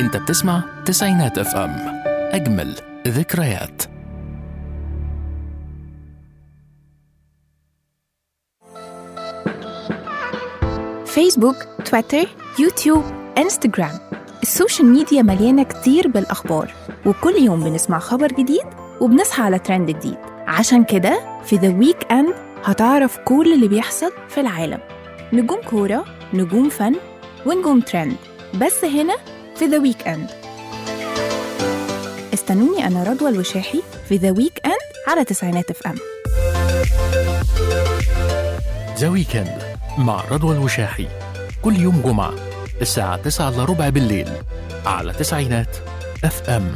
انت بتسمع تسعينات اف ام اجمل ذكريات فيسبوك تويتر يوتيوب انستغرام السوشيال ميديا مليانة كتير بالأخبار وكل يوم بنسمع خبر جديد وبنصحى على ترند جديد عشان كده في ذا ويك اند هتعرف كل اللي بيحصل في العالم نجوم كورة نجوم فن ونجوم ترند بس هنا في ذا ويك اند استنوني أنا رضوى الوشاحي في ذا ويك اند على تسعينات اف ام ذا ويكند مع رضوى الوشاحي كل يوم جمعة الساعة 9 إلا ربع بالليل على تسعينات اف ام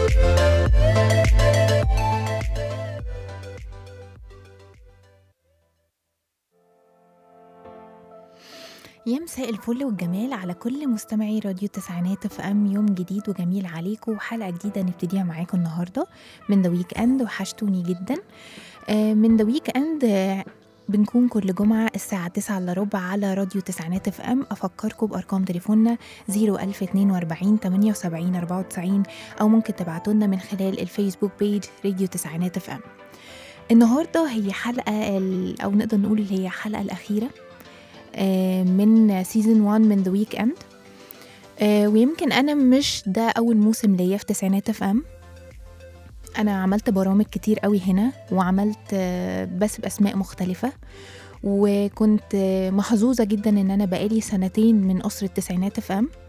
يا مساء الفل والجمال على كل مستمعي راديو التسعينات اف ام يوم جديد وجميل عليكم وحلقه جديده نبتديها معاكم النهارده من ذا ويك اند وحشتوني جدا آه، من ذا ويك اند آه، بنكون كل جمعة الساعة 9 إلا ربع على راديو تسعينات اف ام أفكركم بأرقام تليفوننا 01042 78 94 أو ممكن تبعتولنا من خلال الفيسبوك بيج راديو تسعينات اف ام النهاردة هي حلقة ال- أو نقدر نقول هي الحلقة الأخيرة آه، من سيزون 1 من ذا ويك اند ويمكن انا مش ده اول موسم ليا في تسعينات اف ام انا عملت برامج كتير قوي هنا وعملت آه، بس باسماء مختلفه وكنت آه، محظوظه جدا ان انا بقالي سنتين من اسره التسعينات اف ام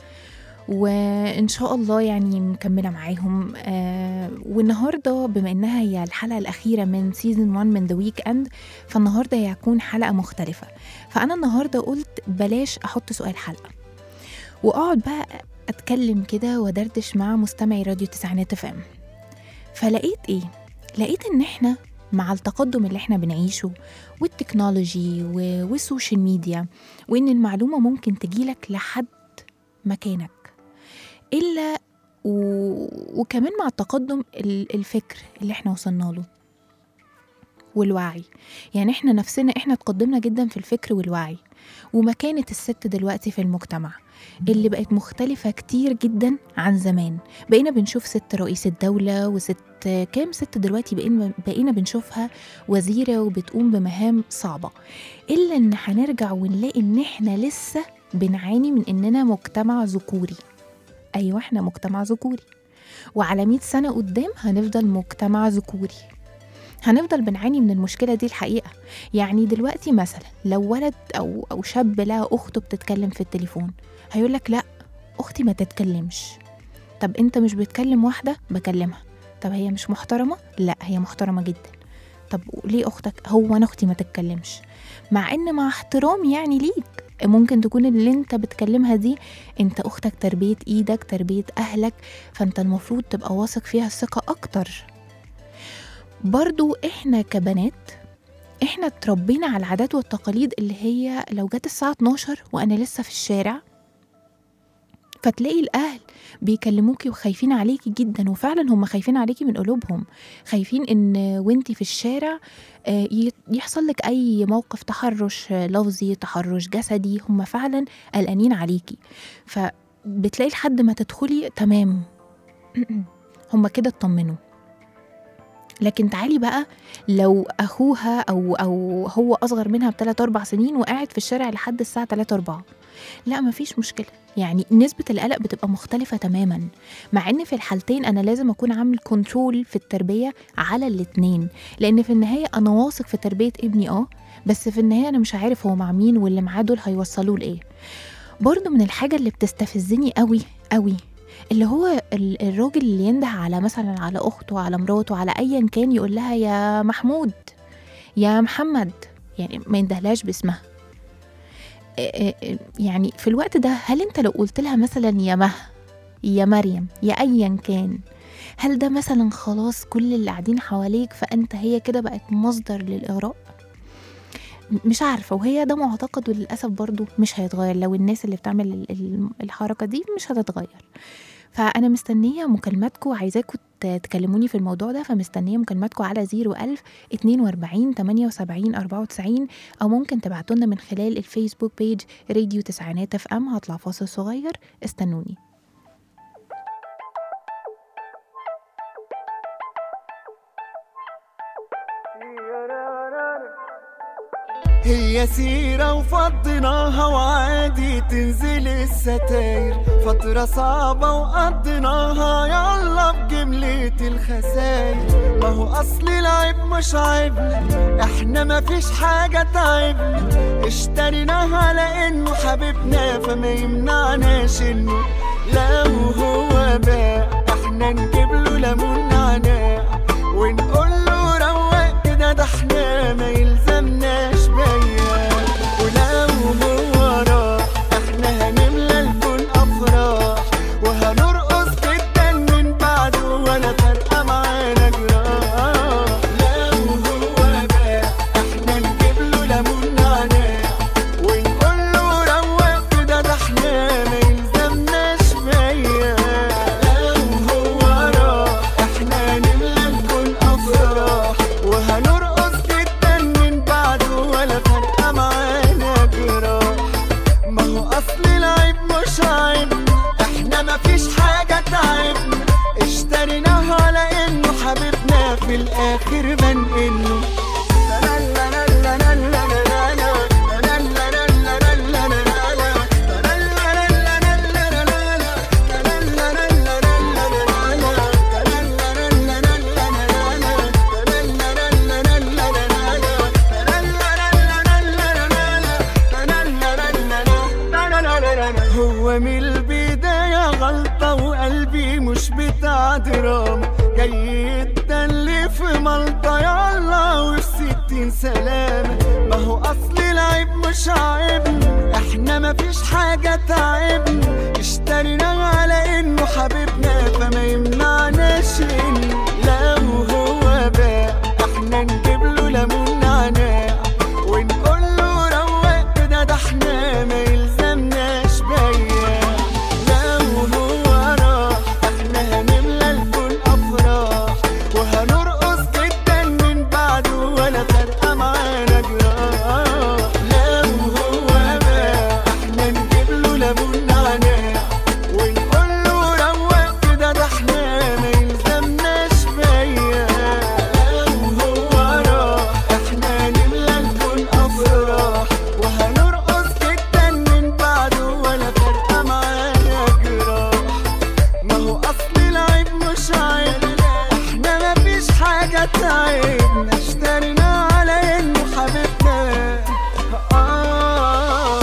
وان شاء الله يعني مكمله معاهم آه والنهارده بما انها هي الحلقه الاخيره من سيزون 1 من ذا ويك اند فالنهارده هي هتكون حلقه مختلفه فانا النهارده قلت بلاش احط سؤال حلقه واقعد بقى اتكلم كده ودردش مع مستمعي راديو تسعينات اف ام فلقيت ايه لقيت ان احنا مع التقدم اللي احنا بنعيشه والتكنولوجي و- والسوشيال ميديا وان المعلومه ممكن تجيلك لحد مكانك الا و... وكمان مع التقدم ال- الفكر اللي احنا وصلنا له والوعي يعني احنا نفسنا احنا تقدمنا جدا في الفكر والوعي ومكانة الست دلوقتي في المجتمع اللي بقت مختلفة كتير جدا عن زمان بقينا بنشوف ست رئيس الدولة وست كام ست دلوقتي بقينا, بقينا بنشوفها وزيرة وبتقوم بمهام صعبة إلا إن هنرجع ونلاقي إن إحنا لسه بنعاني من إننا مجتمع ذكوري أيوة إحنا مجتمع ذكوري وعلى 100 سنة قدام هنفضل مجتمع ذكوري هنفضل بنعاني من المشكلة دي الحقيقة يعني دلوقتي مثلا لو ولد أو أو شاب لقى أخته بتتكلم في التليفون هيقول لك لا أختي ما تتكلمش طب أنت مش بتكلم واحدة بكلمها طب هي مش محترمة لا هي محترمة جدا طب ليه أختك هو أنا أختي ما تتكلمش مع إن مع احترامي يعني ليك ممكن تكون اللي انت بتكلمها دي انت اختك تربية ايدك تربية اهلك فانت المفروض تبقى واثق فيها الثقة اكتر برضو احنا كبنات احنا اتربينا على العادات والتقاليد اللي هي لو جت الساعة 12 وانا لسه في الشارع فتلاقي الاهل بيكلموكي وخايفين عليكي جدا وفعلا هم خايفين عليكي من قلوبهم خايفين ان وانتي في الشارع آه، ي- يحصل لك اي موقف تحرش آه، لفظي تحرش جسدي هم فعلا قلقانين عليكي فبتلاقي لحد ما تدخلي تمام هم كده اطمنوا لكن تعالي بقى لو اخوها او او هو اصغر منها بثلاث اربع سنين وقاعد في الشارع لحد الساعه 3 4 لا مفيش مشكله يعني نسبه القلق بتبقى مختلفه تماما مع ان في الحالتين انا لازم اكون عامل كنترول في التربيه على الاتنين لان في النهايه انا واثق في تربيه ابني اه بس في النهايه انا مش عارف هو مع مين واللي معاه دول هيوصلوه لايه برضو من الحاجه اللي بتستفزني قوي قوي اللي هو ال- الراجل اللي ينده على مثلا على اخته على مراته على ايا كان يقول لها يا محمود يا محمد يعني ما يندهلهاش باسمها إيه إيه يعني في الوقت ده هل انت لو قلت لها مثلا يا مه يا مريم يا ايا كان هل ده مثلا خلاص كل اللي قاعدين حواليك فانت هي كده بقت مصدر للاغراء م- مش عارفه وهي ده معتقد وللاسف برضو مش هيتغير لو الناس اللي بتعمل ال- ال- الحركه دي مش هتتغير فانا مستنيه مكالماتكم عايزاكم ت- تكلموني في الموضوع ده فمستنيه مكالماتكم على 01000 42 78 94 او ممكن تبعتوا لنا من خلال الفيسبوك بيج راديو تسعينات اف ام هطلع فاصل صغير استنوني هي سيرة وفضيناها وعادي تنزل الستاير فترة صعبة وقضيناها يلا بجملة الخساير ما هو أصل العيب مش عيبنا احنا مفيش حاجة تعبنا اشتريناها لأنه حبيبنا فما يمنعناش انه لو هو باع احنا نجيب له ليمون نعناع ونقول له روق كده ده احنا ما يلزمناش بيا ولو هو راح احنا هنملى الكون افراح وهنرقص جدا من بعده ولا فارقه معانا جراح لو هو باع احنا نجيب له ليمون نعناع ونقول له روق كده ده احنا ما يلزمناش بيا لو هو راح احنا نملى الكون افراح وهنرقص جدا من بعده ولا فارقه معانا جراح ما هو اصل العيب مش عيب احنا مفيش حاجه تعبنا اشتريناها لانه حبيبنا في الاخر بنقله هو من البداية غلطة وقلبي مش بتاع دراما جاي يتدلي في ملطة يلا وفي ستين سلامة ما هو أصل العيب مش عيبنا احنا مفيش حاجة تعبنا اشتريناه على انه حبيبنا فما يمنعناش انه لو هو باع احنا نجيب له ليمون نعناع ونقول له روق كده ده احنا ما يلزمناش بيا لو هو راح احنا هنملى الكون افراح وهنرقص جدا من بعده ولا فارقه معانا جراح لو هو باع احنا نجيب له ليمون نعناع ونقول له روق كده ده احنا ما يلزمناش بيا لو هو راح احنا نملى الكون افراح وهنرقص جدا من بعده ولا فارقه معانا جراح ما هو اصل العيب مش عيب احنا مفيش حاجه تعبنا اشتريناه على انه حبيبنا آه.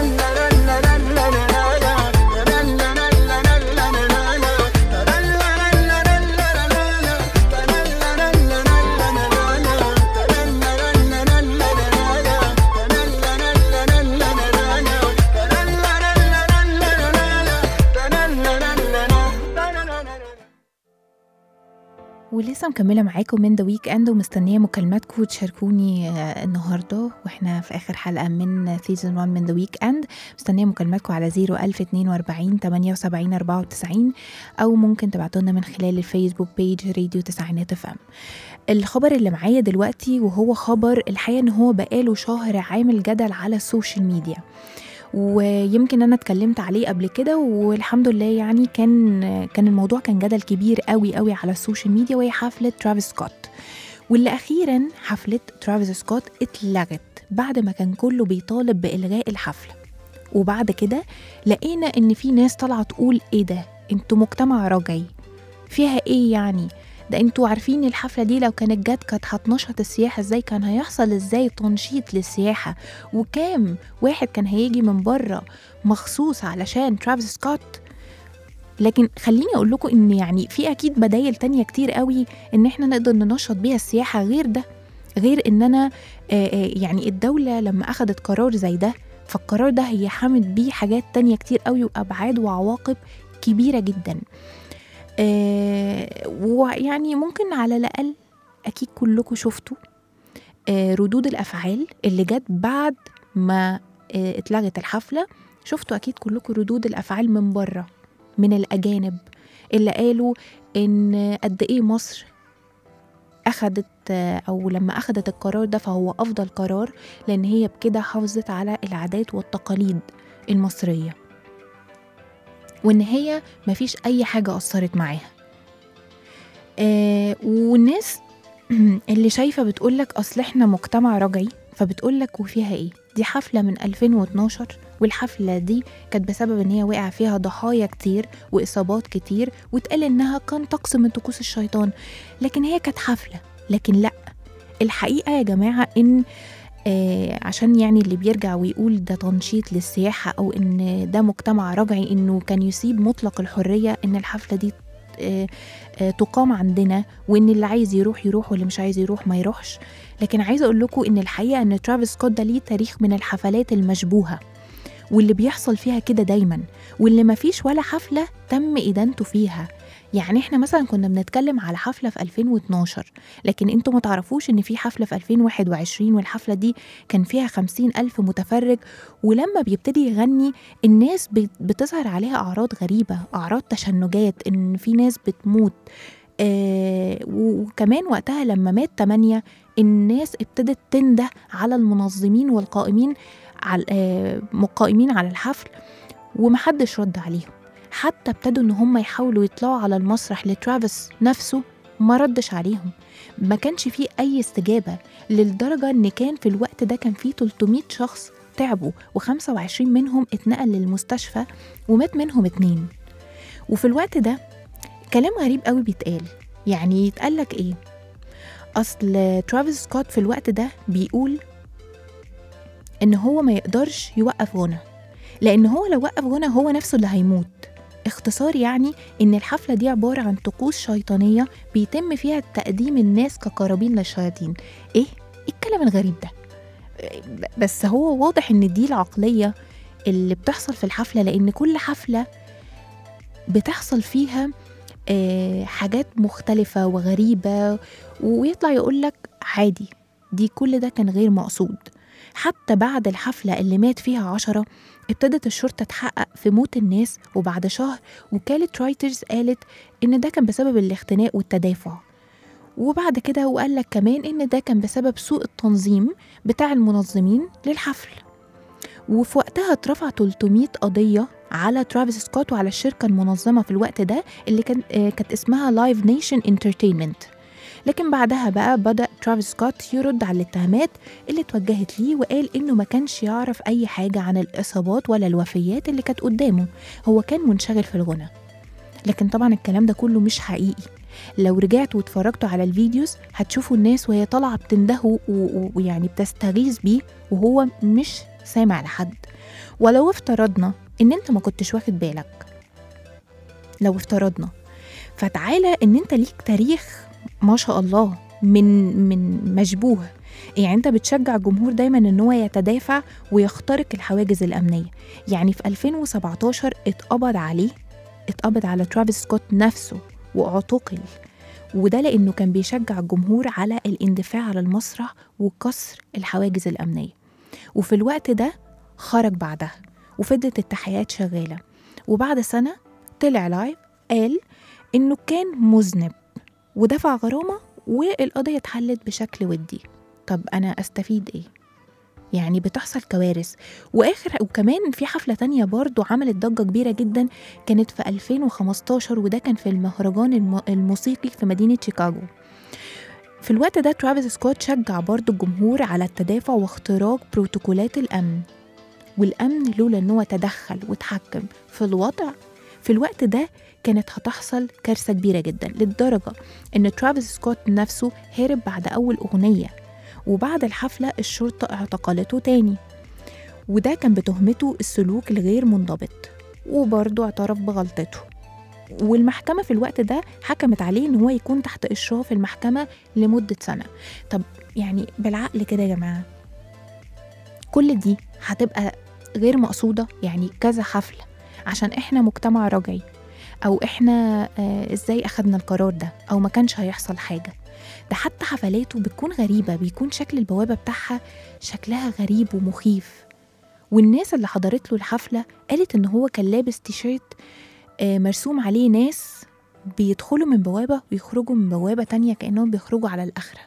ولسه مكملة معاكم من ذا ويك اند ومستنية مكالماتكم تشاركوني آه، النهاردة واحنا في آخر حلقة من سيزون 1 من ذا ويك اند مستنية مكالماتكم على 01042 78 94 أو ممكن تبعتوا لنا من خلال الفيسبوك بيج راديو تسعينات اف ام الخبر اللي معايا دلوقتي وهو خبر الحقيقة ان هو بقاله شهر عامل جدل على السوشيال ميديا ويمكن انا اتكلمت عليه قبل كده والحمد لله يعني كان كان الموضوع كان جدل كبير قوي قوي على السوشيال ميديا وهي حفله ترافيس سكوت واللي اخيرا حفله ترافيس سكوت اتلغت بعد ما كان كله بيطالب بالغاء الحفله وبعد كده لقينا ان في ناس طالعه تقول ايه ده انتوا مجتمع رجعي فيها ايه يعني ده انتوا عارفين الحفله دي لو كانت جت كانت هتنشط السياحه ازاي كان هيحصل ازاي تنشيط للسياحه وكام واحد كان هيجي من بره مخصوص علشان ترافيس سكوت لكن خليني اقول لكم ان يعني في اكيد بدايل تانية كتير قوي ان احنا نقدر ننشط بيها السياحه غير ده غير ان انا آه، آه، يعني الدوله لما اخدت قرار زي ده فالقرار ده هي حامت بيه حاجات تانية كتير قوي وابعاد وعواقب كبيره جدا آه، ويعني ممكن على الاقل اكيد كلكم شفتوا آه، ردود الافعال اللي جت بعد ما آه، اتلغت الحفله شفتوا اكيد كلكم ردود الافعال من بره من الاجانب اللي قالوا ان قد ايه مصر اخدت آه، او لما اخدت القرار ده فهو افضل قرار لان هي بكده حافظت على العادات والتقاليد المصريه وان هي مفيش اي حاجه اثرت معاها آه والناس اللي شايفه بتقولك اصل احنا مجتمع رجعي فبتقول لك وفيها ايه دي حفلة من 2012 والحفلة دي كانت بسبب ان هي وقع فيها ضحايا كتير واصابات كتير واتقال انها كان طقس من طقوس الشيطان لكن هي كانت حفلة لكن لا الحقيقة يا جماعة ان آه عشان يعني اللي بيرجع ويقول ده تنشيط للسياحة أو إن ده مجتمع رجعي إنه كان يسيب مطلق الحرية إن الحفلة دي آه آه تقام عندنا وإن اللي عايز يروح يروح واللي مش عايز يروح ما يروحش لكن عايزة أقول لكم إن الحقيقة إن ترافيس سكوت ده ليه تاريخ من الحفلات المشبوهة واللي بيحصل فيها كده دايما واللي مفيش ولا حفلة تم إدانته فيها يعني احنا مثلا كنا بنتكلم على حفلة في 2012 لكن انتوا ما تعرفوش ان في حفلة في 2021 والحفلة دي كان فيها 50 ألف متفرج ولما بيبتدي يغني الناس بت- بتظهر عليها أعراض غريبة أعراض تشنجات إن في ناس بتموت آه وكمان وقتها لما مات تمانية الناس ابتدت تنده على المنظمين والقائمين على آه مقائمين على الحفل ومحدش رد عليهم حتى ابتدوا ان هم يحاولوا يطلعوا على المسرح لترافيس نفسه ما ردش عليهم ما كانش فيه اي استجابه للدرجه ان كان في الوقت ده كان فيه 300 شخص تعبوا و25 منهم اتنقل للمستشفى ومات منهم اتنين وفي الوقت ده كلام غريب قوي بيتقال يعني يتقال لك ايه اصل ترافيس سكوت في الوقت ده بيقول ان هو ما يقدرش يوقف غنى لان هو لو وقف غنى هو نفسه اللي هيموت اختصار يعني ان الحفله دي عباره عن طقوس شيطانيه بيتم فيها تقديم الناس كقرابين للشياطين ايه ايه الكلام الغريب ده بس هو واضح ان دي العقليه اللي بتحصل في الحفله لان كل حفله بتحصل فيها آه، حاجات مختلفة وغريبة ويطلع يقولك عادي دي كل ده كان غير مقصود حتى بعد الحفلة اللي مات فيها عشرة ابتدت الشرطة تحقق في موت الناس وبعد شهر وكالة رايترز قالت إن ده كان بسبب الاختناق والتدافع وبعد كده وقال لك كمان إن ده كان بسبب سوء التنظيم بتاع المنظمين للحفل وفي وقتها اترفع 300 قضية على ترافيس سكوت وعلى الشركة المنظمة في الوقت ده اللي كان آه، كانت اسمها لايف نيشن انترتينمنت لكن بعدها بقى بدأ ترافيس سكوت يرد على الاتهامات اللي اتوجهت ليه وقال إنه ما كانش يعرف أي حاجة عن الإصابات ولا الوفيات اللي كانت قدامه هو كان منشغل في الغنى لكن طبعا الكلام ده كله مش حقيقي لو رجعتوا واتفرجتوا على الفيديوز هتشوفوا الناس وهي طالعة بتندهه و- و- ويعني بتستغيث بيه وهو مش سامع لحد ولو افترضنا ان انت ما كنتش واخد بالك لو افترضنا فتعالى ان انت ليك تاريخ ما شاء الله من من مشبوه يعني انت بتشجع الجمهور دايما ان هو يتدافع ويخترق الحواجز الامنيه يعني في 2017 اتقبض عليه اتقبض على ترافيس سكوت نفسه واعتقل وده لانه كان بيشجع الجمهور على الاندفاع على المسرح وكسر الحواجز الامنيه وفي الوقت ده خرج بعدها وفضلت التحقيقات شغاله وبعد سنه طلع لايف قال انه كان مذنب ودفع غرامه والقضيه اتحلت بشكل ودي طب انا استفيد ايه يعني بتحصل كوارث واخر وكمان في حفله تانية برضو عملت ضجه كبيره جدا كانت في 2015 وده كان في المهرجان الم- الموسيقي في مدينه شيكاغو في الوقت ده ترافيس سكوت شجع برضو الجمهور على التدافع واختراق بروتوكولات الامن والامن لولا ان هو تدخل وتحكم في الوضع في الوقت ده كانت هتحصل كارثة كبيرة جدا للدرجة إن ترافيس سكوت نفسه هرب بعد أول أغنية وبعد الحفلة الشرطة اعتقلته تاني وده كان بتهمته السلوك الغير منضبط وبرضه اعترف بغلطته والمحكمة في الوقت ده حكمت عليه إن هو يكون تحت إشراف المحكمة لمدة سنة طب يعني بالعقل كده يا جماعة كل دي هتبقى غير مقصودة يعني كذا حفلة عشان إحنا مجتمع رجعي أو إحنا آه إزاي أخدنا القرار ده أو ما كانش هيحصل حاجة ده حتى حفلاته بتكون غريبة بيكون شكل البوابة بتاعها شكلها غريب ومخيف والناس اللي حضرت له الحفلة قالت إن هو كان لابس تيشيرت آه، مرسوم عليه ناس بيدخلوا من بوابة ويخرجوا من بوابة تانية كأنهم بيخرجوا على الآخرة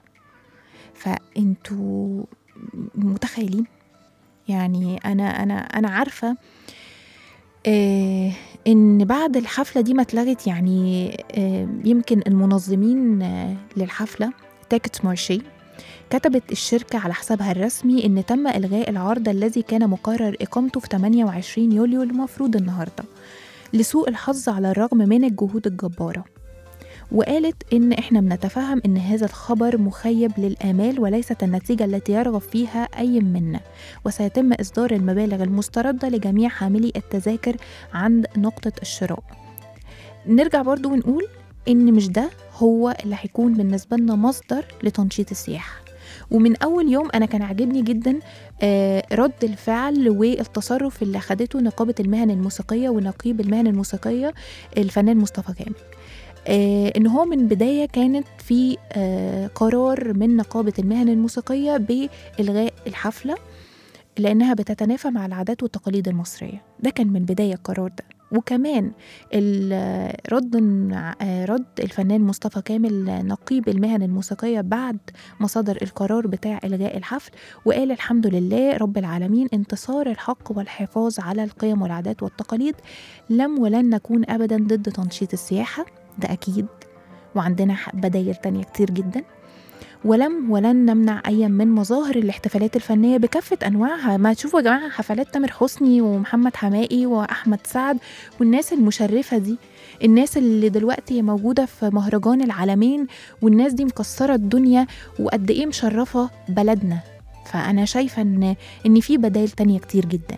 فأنتوا متخيلين يعني أنا أنا أنا عارفة آه إن بعد الحفلة دي ما اتلغت يعني آه يمكن المنظمين آه للحفلة تاكت مارشي كتبت الشركة على حسابها الرسمي إن تم إلغاء العرض الذي كان مقرر إقامته في 28 يوليو المفروض النهاردة لسوء الحظ على الرغم من الجهود الجبارة وقالت إن إحنا بنتفهم إن هذا الخبر مخيب للآمال وليست النتيجة التي يرغب فيها أي منا وسيتم إصدار المبالغ المستردة لجميع حاملي التذاكر عند نقطة الشراء نرجع برضو ونقول إن مش ده هو اللي هيكون بالنسبة لنا مصدر لتنشيط السياحة ومن أول يوم أنا كان عاجبني جدا آه، رد الفعل والتصرف اللي أخدته نقابة المهن الموسيقية ونقيب المهن الموسيقية الفنان مصطفى كامل آه، ان هو من بدايه كانت في آه، قرار من نقابه المهن الموسيقيه بالغاء الحفله لانها بتتنافى مع العادات والتقاليد المصريه ده كان من بدايه القرار ده وكمان ال- رد آه، رد الفنان مصطفى كامل نقيب المهن الموسيقيه بعد ما صدر القرار بتاع الغاء الحفل وقال الحمد لله رب العالمين انتصار الحق والحفاظ على القيم والعادات والتقاليد لم ولن نكون ابدا ضد تنشيط السياحه ده أكيد وعندنا ح- بدايل تانية كتير جدا ولم ولن نمنع أي من مظاهر الاحتفالات الفنية بكافة أنواعها ما تشوفوا يا جماعة حفلات تامر حسني ومحمد حمائي وأحمد سعد والناس المشرفة دي الناس اللي دلوقتي موجودة في مهرجان العالمين والناس دي مكسرة الدنيا وقد إيه مشرفة بلدنا فأنا شايفة إن إن في بدايل تانية كتير جدا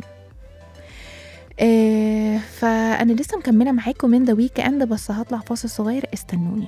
آه، فأنا لسه مكملة معاكم من ذا ويك اند بس هطلع فاصل صغير استنوني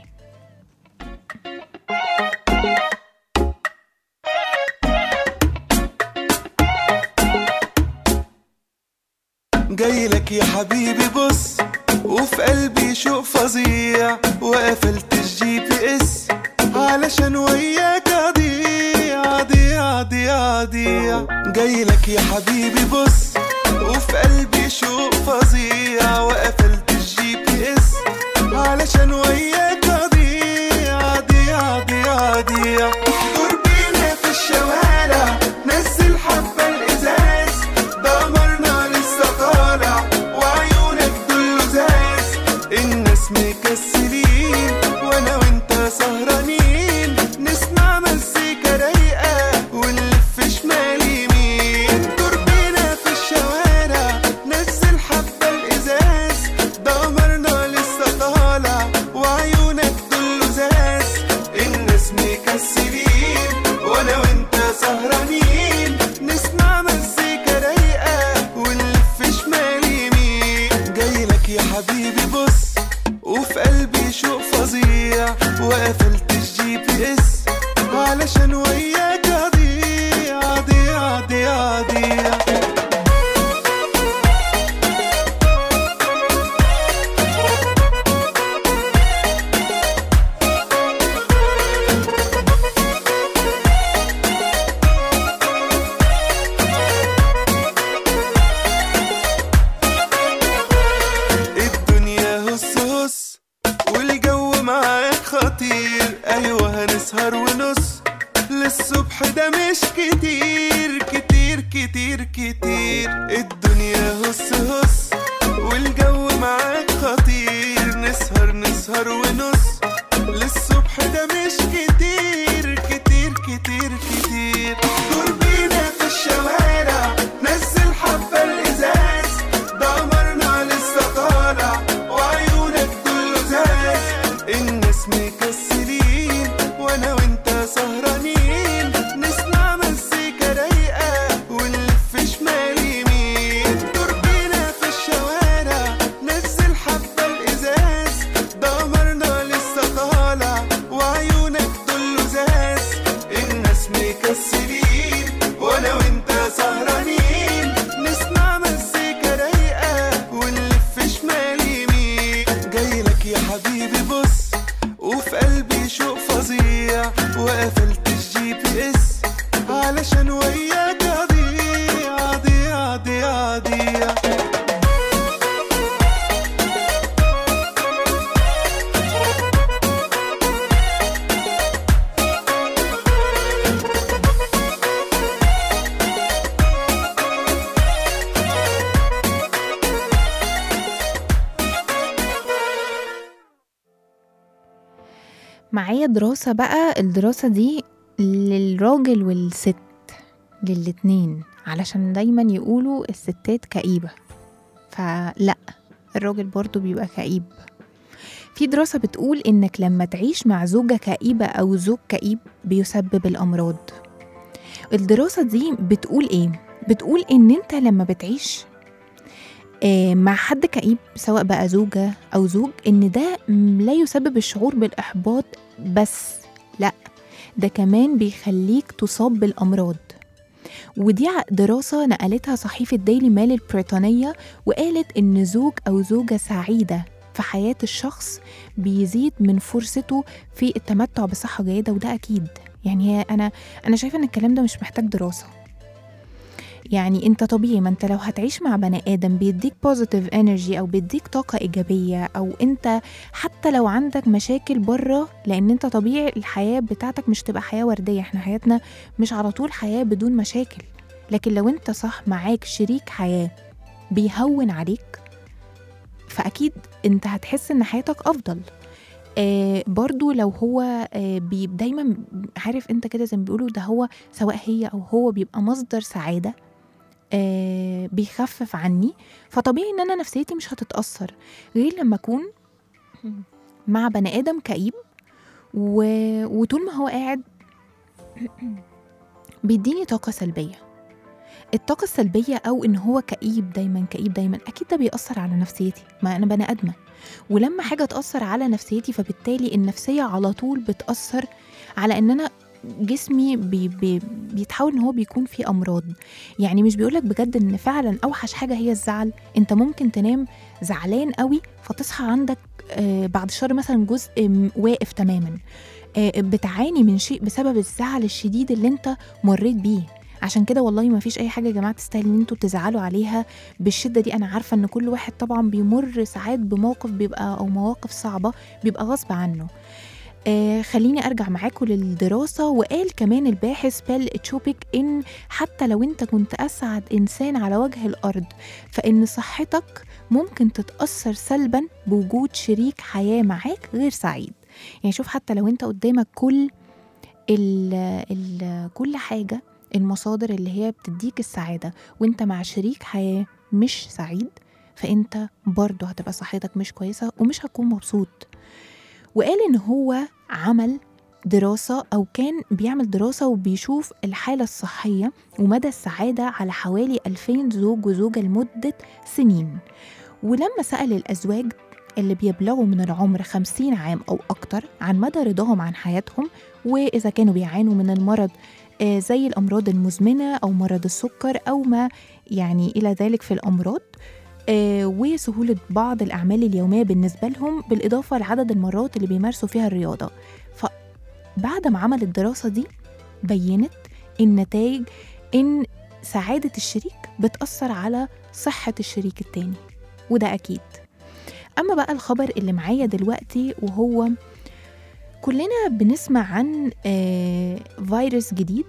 جاي لك يا حبيبي بص وفي قلبي شوق فظيع وقفلت الجي بي اس علشان وياك اضيع اضيع اضيع اضيع جاي لك يا حبيبي بص وفي قلبي شوق فظيع وقفلت الجي بي اس علشان وياك اضيع اضيع اضيع اضيع دور بينا في الشوارع نزل حبة الازاز دمرنا لسه طالع وعيونك دول لزاز الناس مكسلين وانا وانت سهرانين نسمع مزيكا رايقة ونلف شمال يمين دور بينا في الشوارع نزل حبة الازاز دمرنا لسه طالع وعيونك دول لزاز الناس مكسلين وانا وانت سهرانين نسمع مزيكا رايقة ونلف شمال يمين جايلك يا حبيبي بص وفي قلبي شوق فظيع وقفلت الجي بي اس علشان وياك اضيع اضيع اضيع اضيع الدنيا هس هس والجو معاك خطير ايوه هنسهر ونص للصبح ده مش كتير كتير كتير كتير الدنيا هس هس والجو معاك خطير نسهر نسهر ونص للصبح ده مش كتير كتير كتير كتير دور بينا في الشوارع نزل حبة الإزاز دمرنا لسه طالع وعيونك دول لزاز الناس مكسلين وانا وانت سهرانين نسمع مزيكا رايقة ونلف شمال يمين دور بينا في الشوارع نزل حبة الإزاز دمرنا لسه طالع وعيونك دول لزاز الناس مكسلين وانا وانت سهرانين نسمع مزيكا رايقة ونلف شمال يمين جايلك يا حبيبي بص وفي قلبي شوق فظيع وقفلت الجي بي اس علشان وياك اضيع اضيع اضيع اضيع معايا دراسة بقى الدراسة دي للراجل والست للاتنين علشان دايما يقولوا الستات كئيبة فلا الراجل برضو بيبقى كئيب في دراسة بتقول إنك لما تعيش مع زوجة كئيبة أو زوج كئيب بيسبب الأمراض الدراسة دي بتقول إيه؟ بتقول إن أنت لما بتعيش آه، مع حد كئيب سواء بقى زوجة أو زوج إن ده م- لا يسبب الشعور بالإحباط بس لا ده كمان بيخليك تصاب بالأمراض ودي ع- دراسة نقلتها صحيفة ديلي ميل البريطانية وقالت إن زوج أو زوجة سعيدة في حياة الشخص بيزيد من فرصته في التمتع بصحة جيدة وده أكيد يعني هي أنا أنا شايفة إن الكلام ده مش محتاج دراسة يعني انت طبيعي ما انت لو هتعيش مع بني ادم بيديك بوزيتيف انرجي او بيديك طاقه ايجابيه او انت حتى لو عندك مشاكل بره لان انت طبيعي الحياه بتاعتك مش تبقى حياه ورديه احنا حياتنا مش على طول حياه بدون مشاكل لكن لو انت صح معاك شريك حياه بيهون عليك فاكيد انت هتحس ان حياتك افضل آه برضو لو هو آه بي دايما عارف انت كده زي ما بيقولوا ده هو سواء هي او هو بيبقى مصدر سعاده آه بيخفف عني فطبيعي ان انا نفسيتي مش هتتاثر غير لما اكون مع بني ادم كئيب و... وطول ما هو قاعد بيديني طاقه سلبيه الطاقة السلبية أو إن هو كئيب دايما كئيب دايما أكيد ده بيأثر على نفسيتي ما أنا بني آدمة ولما حاجة تأثر على نفسيتي فبالتالي النفسية على طول بتأثر على إن أنا جسمي بي بي بيتحول ان هو بيكون فيه امراض يعني مش بيقولك بجد ان فعلا اوحش حاجه هي الزعل انت ممكن تنام زعلان قوي فتصحى عندك آه بعد شهر مثلا جزء م- واقف تماما آه بتعاني من شيء بسبب الزعل الشديد اللي انت مريت بيه عشان كده والله ما فيش اي حاجه يا جماعه تستاهل ان انتوا تزعلوا عليها بالشده دي انا عارفه ان كل واحد طبعا بيمر ساعات بموقف بيبقى او مواقف صعبه بيبقى غصب عنه آه خليني ارجع معاكم للدراسه وقال كمان الباحث بيل تشوبيك ان حتى لو انت كنت اسعد انسان على وجه الارض فان صحتك ممكن تتاثر سلبا بوجود شريك حياه معاك غير سعيد يعني شوف حتى لو انت قدامك كل ال ال كل حاجه المصادر اللي هي بتديك السعاده وانت مع شريك حياه مش سعيد فانت برضه هتبقى صحتك مش كويسه ومش هتكون مبسوط وقال ان هو عمل دراسة أو كان بيعمل دراسة وبيشوف الحالة الصحية ومدى السعادة على حوالي 2000 زوج وزوجة لمدة سنين ولما سأل الأزواج اللي بيبلغوا من العمر 50 عام أو أكتر عن مدى رضاهم عن حياتهم وإذا كانوا بيعانوا من المرض آه، زي الأمراض المزمنة أو مرض السكر أو ما يعني إلى ذلك في الأمراض آه، وسهولة بعض الأعمال اليومية بالنسبة لهم بالإضافة لعدد المرات اللي بيمارسوا فيها الرياضة فبعد ما عمل الدراسة دي بينت النتائج إن سعادة الشريك بتأثر على صحة الشريك التاني وده أكيد أما بقى الخبر اللي معايا دلوقتي وهو كلنا بنسمع عن آه، فيروس جديد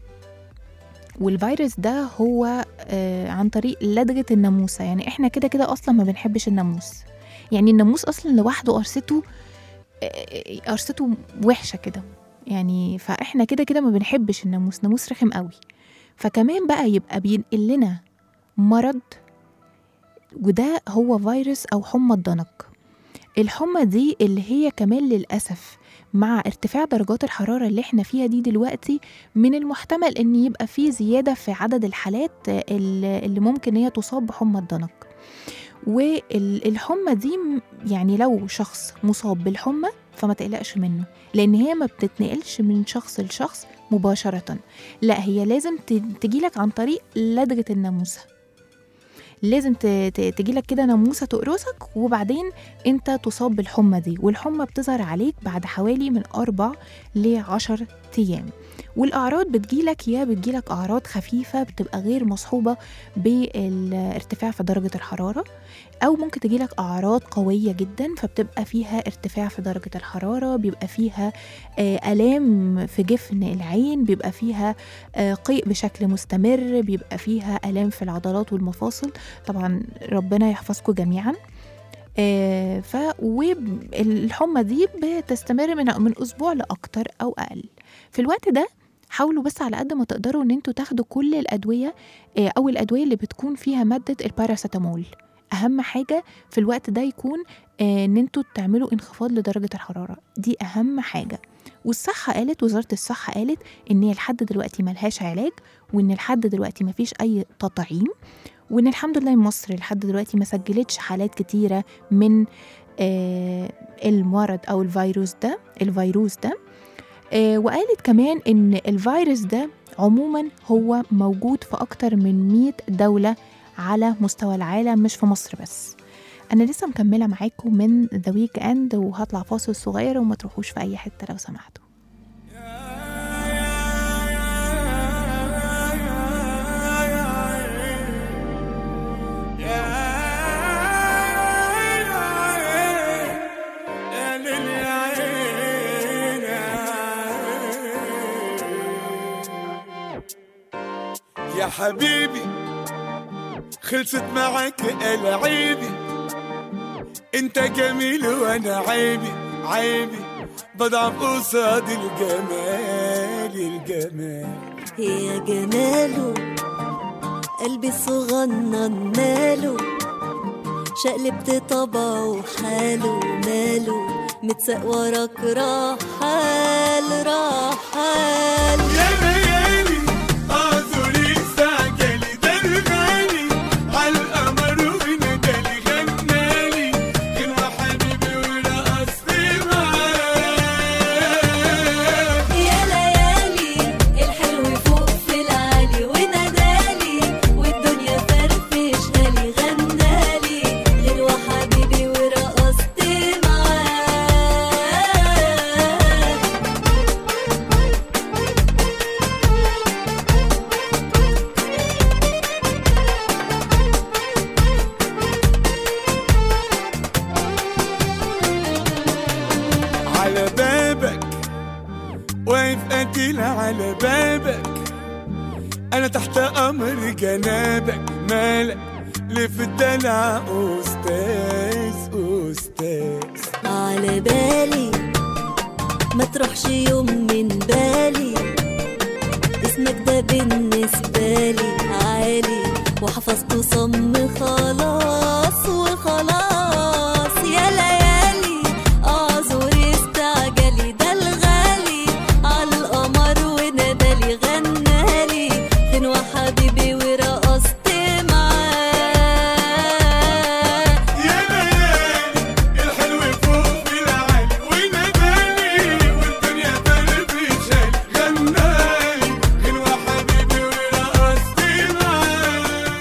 والفيروس ده هو آه، عن طريق لدغة الناموسة يعني احنا كده كده اصلا ما بنحبش الناموس يعني الناموس اصلا لوحده قرصته آه، قرصته وحشة كده يعني فاحنا كده كده ما بنحبش الناموس ناموس رخم قوي فكمان بقى يبقى بينقل لنا مرض وده هو فيروس او حمى الضنك الحمى دي اللي هي كمان للأسف مع ارتفاع درجات الحرارة اللي احنا فيها دي دلوقتي من المحتمل ان يبقى في زيادة في عدد الحالات اللي اللي ممكن هي تصاب بحمى الضنك والحمى دي م- يعني لو شخص مصاب بالحمى فما تقلقش منه لان هي ما بتتنقلش من شخص لشخص مباشرة لا هي لازم ت- تجيلك عن طريق لدغة الناموسة لازم ت- ت- تجيلك كده ناموسة تقرصك وبعدين انت تصاب بالحمى دي والحمى بتظهر عليك بعد حوالي من أربع لعشر أيام والأعراض بتجيلك يا بتجيلك أعراض خفيفة بتبقى غير مصحوبة بالارتفاع في درجة الحرارة أو ممكن تجيلك أعراض قوية جدا فبتبقى فيها ارتفاع في درجة الحرارة بيبقى فيها آه، آلام في جفن العين بيبقى فيها آه، قيء بشكل مستمر بيبقى فيها آلام في العضلات والمفاصل طبعا ربنا يحفظكم جميعا آه، ف والحمى دي بتستمر من من اسبوع لاكتر او اقل في الوقت ده حاولوا بس على قد ما تقدروا ان انتوا تاخدوا كل الادويه آه، او الادويه اللي بتكون فيها ماده الباراسيتامول اهم حاجه في الوقت ده يكون آه، ان انتوا تعملوا انخفاض لدرجه الحراره دي اهم حاجه والصحه قالت وزاره الصحه قالت ان هي لحد دلوقتي ملهاش علاج وان لحد دلوقتي مفيش اي تطعيم وان الحمد لله مصر لحد دلوقتي ما سجلتش حالات كتيره من آه، المرض او الفيروس ده الفيروس ده آه، وقالت كمان ان الفيروس ده عموما هو موجود في اكتر من 100 دولة على مستوى العالم مش في مصر بس انا لسه مكملة معاكم من ذا ويك اند وهطلع فاصل صغير وما تروحوش في اي حتة لو سمحتوا يا حبيبي خلصت معك العيبي انت جميل وانا عيبي عيبي بضعف قصاد الجمال الجمال يا جماله قلبي صغنن ماله شقلبت طبعه حاله ماله متساق وراك رحال رحال يا ليالي اعذري استعجلي ده الغالي عالقمر وندالي غنالي كان حبيبي ورقصتي معاه يا ليالي الحلو فوق في العالي ونادالي والدنيا فرفشهالي غنالي غير وحبيبي ورقصت معاه على بابك واقف قتيل على بابك انا تحت امر جنابك مالك ليه في الدلع استاذ استاذ على بالي ما تروحش يوم من بالي اسمك ده بالنسبة لي عالي وحفظته صم خلاص وخلاص يا ليالي اعذر استعجلي ده الغالي على القمر ونادالي غنالي فين وحبيبي ورقصت معاه يا ليالي الحلو فوق في العالي وناداني والدنيا فرفشالي غنالي غنوة حبيبي ورقصتي معاه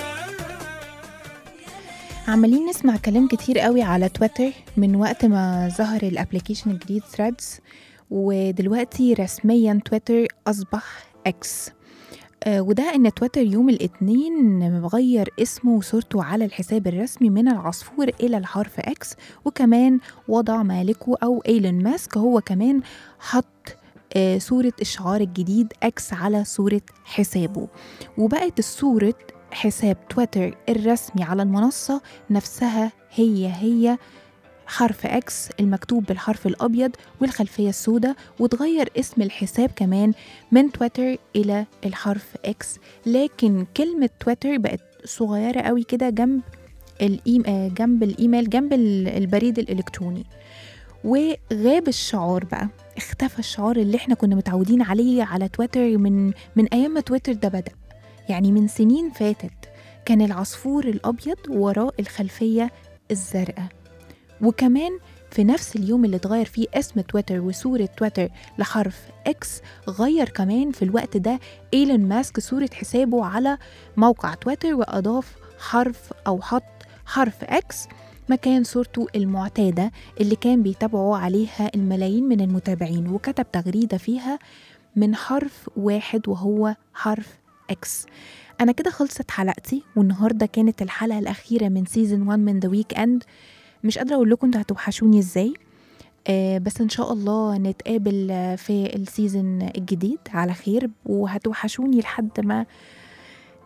عمالين نسمع كلام كتير قوي على تويتر من وقت ما ظهر الابليكيشن الجديد ثريدز ودلوقتي رسميا تويتر اصبح اكس آه، وده ان تويتر يوم الاثنين مغير اسمه وصورته على الحساب الرسمي من العصفور الى الحرف اكس وكمان وضع مالكه او ايلون ماسك هو كمان حط آه، صورة الشعار الجديد اكس على صورة حسابه وبقت الصورة حساب تويتر الرسمي على المنصة نفسها هي هي حرف اكس المكتوب بالحرف الابيض والخلفيه السوداء وتغير اسم الحساب كمان من تويتر الى الحرف اكس لكن كلمه تويتر بقت صغيره قوي كده جنب الإيم... آه، جنب الايميل جنب ال- البريد الالكتروني وغاب الشعار بقى اختفى الشعار اللي احنا كنا متعودين عليه على تويتر من من ايام ما تويتر ده بدا يعني من سنين فاتت كان العصفور الابيض وراه الخلفيه الزرقاء وكمان في نفس اليوم اللي اتغير فيه اسم تويتر وصورة تويتر لحرف اكس غير كمان في الوقت ده ايلون ماسك صورة حسابه على موقع تويتر وأضاف حرف أو حط حرف اكس مكان صورته المعتادة اللي كان بيتابعوا عليها الملايين من المتابعين وكتب تغريدة فيها من حرف واحد وهو حرف اكس أنا كده خلصت حلقتي والنهاردة كانت الحلقة الأخيرة من سيزون 1 من ذا ويك أند مش قادرة أقول لكم انتوا هتوحشوني ازاي آه بس ان شاء الله نتقابل آه، في السيزون الجديد على خير وهتوحشوني لحد ما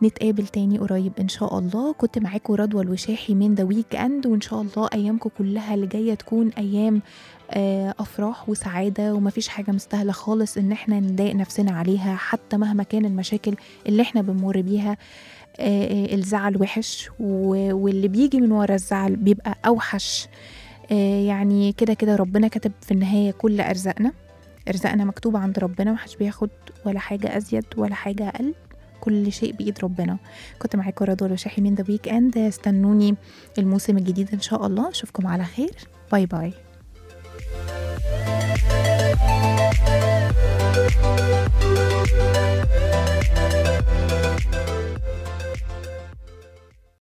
نتقابل تاني قريب ان شاء الله كنت معاكم رضوى الوشاحي من ذا ويك اند وان شاء الله ايامكم كلها اللي جايه تكون ايام آه، افراح وسعاده ومفيش حاجه مستاهله خالص ان احنا نضايق نفسنا عليها حتى مهما كان المشاكل اللي احنا بنمر بيها آه، آه، الزعل وحش و- واللي بيجي من ورا الزعل بيبقى اوحش آه، يعني كده كده ربنا كتب في النهايه كل ارزاقنا ارزاقنا مكتوبه عند ربنا محدش بياخد ولا حاجه ازيد ولا حاجه اقل كل شيء بايد ربنا كنت معاكم رضوى الوشاحي من ذا ويك اند استنوني الموسم الجديد ان شاء الله اشوفكم على خير باي باي